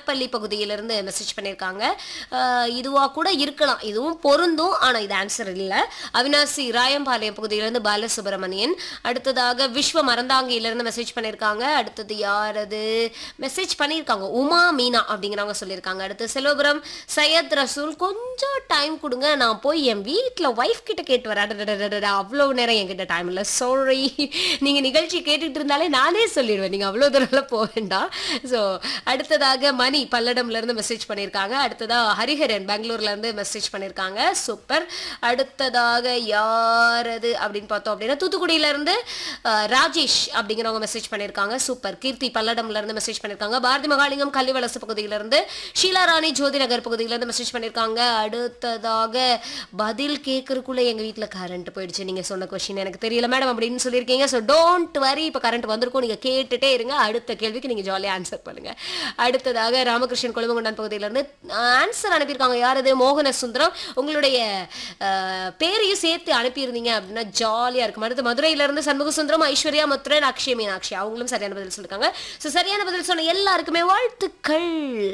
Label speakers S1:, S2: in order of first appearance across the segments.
S1: மணப்பள்ளி பகுதியிலிருந்து மெசேஜ் பண்ணியிருக்காங்க அஹ், இதுவா கூட இருக்கலாம் இதுவும் பொருந்தும் ஆனா இது ஆன்சர் இல்லை அவினாசி ராயம்பாளையம் பகுதியிலிருந்து பாலசுப்ரமணியன் அடுத்ததாக விஸ்வ மறந்தாங்கியிலிருந்து மெசேஜ் பண்ணியிருக்காங்க அடுத்தது யார் அது மெசேஜ் பண்ணியிருக்காங்க உமா மீனா அப்படிங்கிறவங்க சொல்லியிருக்காங்க அடுத்து செல்வபுரம் சையத் ரசூல் கொஞ்சம் டைம் கொடுங்க நான் போய் என் வீட்டில் ஒய்ஃப் கிட்ட கேட்டு வரேன் அடடடடடடா, அவ்வளவு நேரம் என்கிட்ட டைம் இல்லை சாரி நீங்கள் நிகழ்ச்சி கேட்டுட்டு இருந்தாலே நானே சொல்லிடுவேன் நீங்கள் அவ்வளோ தூரம்லாம் போக வேண்டாம் ஸோ அடுத்ததாக மணி பல்லடம்ல இருந்து மெசேஜ் பண்ணியிருக்காங்க அடுத்ததாக ஹரிஹரன் பெங்களூர்ல இருந்து மெசேஜ் பண்ணியிருக்காங்க சூப்பர் அடுத்ததாக யார் அது அப்படின்னு பார்த்தோம் அப்படின்னா தூத்துக்குடியில இருந்து அஹ், ராஜேஷ் அப்படிங்கிறவங்க மெசேஜ் பண்ணியிருக்காங்க சூப்பர் கீர்த்தி பல்லடம்ல இருந்து மெசேஜ் பண்ணியிருக்காங்க பாரதி மகாலிங்கம் கள்ளிவலசு பகுதியில இருந்து ஷீலா ராணி ஜோதி நகர் பகுதியில இருந்து மெசேஜ் பண்ணியிருக்காங்க அடுத்ததாக பதில் கேட்கறதுக்குள்ள எங்க வீட்ல கரண்ட் போயிடுச்சு நீங்க சொன்ன கொஸ்டின் எனக்கு தெரியல மேடம் அப்படின்னு சொல்லியிருக்கீங்க ஸோ டோன்ட் வரி இப்போ கரண்ட் வந்திருக்கும் நீங்க கேட்டுட்டே இருங்க அடுத்த கேள்விக்கு நீங்க ஜாலியாக ஆன்சர் பண்ணுங்க அடுத்ததாக ராமகிருஷ்ணன் கொழுமங்குண்டான் பகுதியிலேருந்து ஆன்சர் அனுப்பியிருக்காங்க யார் அது மோகன சுந்தரம் உங்களுடைய அஹ், பேரையும் சேர்த்து அனுப்பியிருந்தீங்க அப்படின்னா ஜாலியாக இருக்கும் அடுத்து மதுரையிலேருந்து சண்முக சுந்தரம் ஐஸ்வர்யா முத்ரன் அக்ஷய மீனாட்சி அவங்களும் சரியான பதில் சொல்லியிருக்காங்க ஸோ சரியான பதில் சொன்ன எல்லாருக்குமே வாழ்த்துக்கள்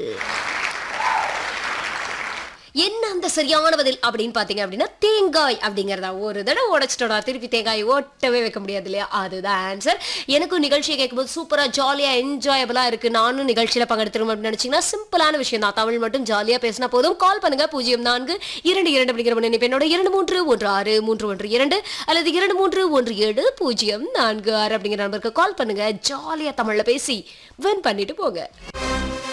S1: என்ன அந்த சரியான பதில் அப்படின்னு பார்த்தீங்க அப்படின்னா தேங்காய் அப்படிங்கிறதா ஒரு தடவை உடைச்சிட்டோம்னா திருப்பி தேங்காய் ஓட்டவே வைக்க முடியாது இல்லையா அதுதான் ஆன்சர் எனக்கும் நிகழ்ச்சியை கேட்கும்போது சூப்பராக ஜாலியாக என்ஜாயபிளாக இருக்கு நானும் நிகழ்ச்சியில் பங்கெடுத்துருவோம் அப்படின்னு நினச்சிங்கன்னா சிம்பிளான விஷயம் தான் தமிழ் மட்டும் ஜாலியாக பேசினா போதும் கால் பண்ணுங்க பூஜ்ஜியம் நான்கு இரண்டு இரண்டு அப்படிங்கிற மணி என்னோட இரண்டு மூன்று ஒன்று ஆறு மூன்று ஒன்று இரண்டு அல்லது இரண்டு மூன்று ஒன்று ஏழு பூஜ்ஜியம் நான்கு ஆறு அப்படிங்கிற நம்பருக்கு கால் பண்ணுங்க ஜாலியாக தமிழில் பேசி வின் பண்ணிட்டு போங்க